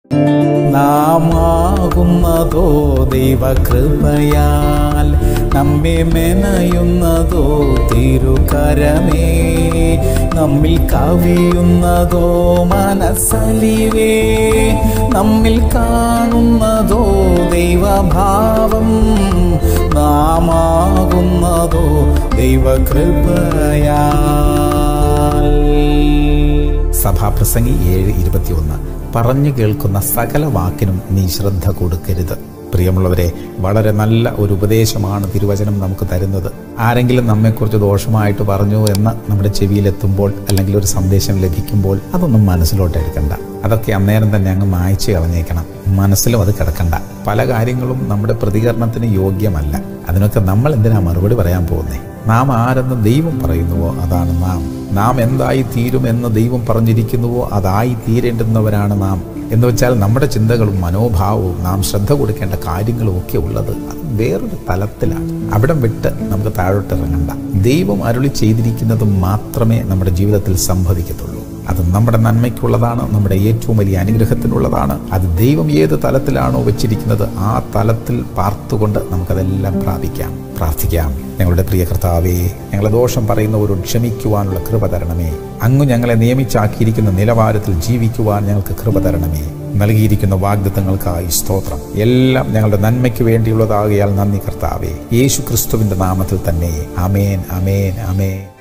നാം ആകുന്നതോ ദൈവകൃപയാൽ നമ്മെ മെനയുന്നതോ തിരുകരമേ നമ്മിൽ കവിയുന്നതോ മനസ്സലിവേ നമ്മിൽ കാണുന്നതോ ദൈവഭാവം നാം ആകുന്നതോ ദൈവകൃപയാൽ സഭാപ്രസംഗി ഏഴ് ഇരുപത്തിയൊന്ന് പറഞ്ഞു കേൾക്കുന്ന സകല വാക്കിനും നീ ശ്രദ്ധ കൊടുക്കരുത് പ്രിയമുള്ളവരെ വളരെ നല്ല ഒരു ഉപദേശമാണ് തിരുവചനം നമുക്ക് തരുന്നത് ആരെങ്കിലും നമ്മെക്കുറിച്ച് ദോഷമായിട്ട് പറഞ്ഞു എന്ന് നമ്മുടെ ചെവിയിലെത്തുമ്പോൾ അല്ലെങ്കിൽ ഒരു സന്ദേശം ലഭിക്കുമ്പോൾ അതൊന്നും മനസ്സിലോട്ട് എടുക്കണ്ട അതൊക്കെ അന്നേരം തന്നെ അങ്ങ് മായ്ച്ചു കളഞ്ഞേക്കണം മനസ്സിലും അത് കിടക്കണ്ട പല കാര്യങ്ങളും നമ്മുടെ പ്രതികരണത്തിന് യോഗ്യമല്ല അതിനൊക്കെ നമ്മൾ എന്തിനാ മറുപടി പറയാൻ പോകുന്നേ നാം ആരെന്ന് ദൈവം പറയുന്നുവോ അതാണ് നാം നാം എന്തായി തീരുമെന്ന് ദൈവം പറഞ്ഞിരിക്കുന്നുവോ അതായി തീരേണ്ടുന്നവരാണ് നാം എന്ന് വെച്ചാൽ നമ്മുടെ ചിന്തകളും മനോഭാവവും നാം ശ്രദ്ധ കൊടുക്കേണ്ട കാര്യങ്ങളും ഒക്കെ ഉള്ളത് അത് വേറൊരു തലത്തിലാണ് അവിടം വിട്ട് നമുക്ക് താഴോട്ട് ഇറങ്ങണ്ട ദൈവം അരുളി ചെയ്തിരിക്കുന്നത് മാത്രമേ നമ്മുടെ ജീവിതത്തിൽ സംഭവിക്കത്തുള്ളൂ അത് നമ്മുടെ നന്മയ്ക്കുള്ളതാണ് നമ്മുടെ ഏറ്റവും വലിയ അനുഗ്രഹത്തിനുള്ളതാണ് അത് ദൈവം ഏത് തലത്തിലാണോ വെച്ചിരിക്കുന്നത് ആ തലത്തിൽ പാർത്തുകൊണ്ട് നമുക്കതെല്ലാം പ്രാപിക്കാം പ്രാർത്ഥിക്കാം ഞങ്ങളുടെ പ്രിയ കർത്താവേ ഞങ്ങളെ ദോഷം പറയുന്നവരോട് ക്ഷമിക്കുവാനുള്ള കൃപ തരണമേ അങ്ങ് ഞങ്ങളെ നിയമിച്ചാക്കിയിരിക്കുന്ന നിലവാരത്തിൽ ജീവിക്കുവാൻ ഞങ്ങൾക്ക് കൃപ തരണമേ നൽകിയിരിക്കുന്ന വാഗ്ദത്തങ്ങൾക്കായി സ്തോത്രം എല്ലാം ഞങ്ങളുടെ നന്മയ്ക്ക് വേണ്ടിയുള്ളതാകയാൽ നന്ദി കർത്താവേ യേശു ക്രിസ്തുവിന്റെ നാമത്തിൽ തന്നെ അമേൻ അമേൻ അമേൻ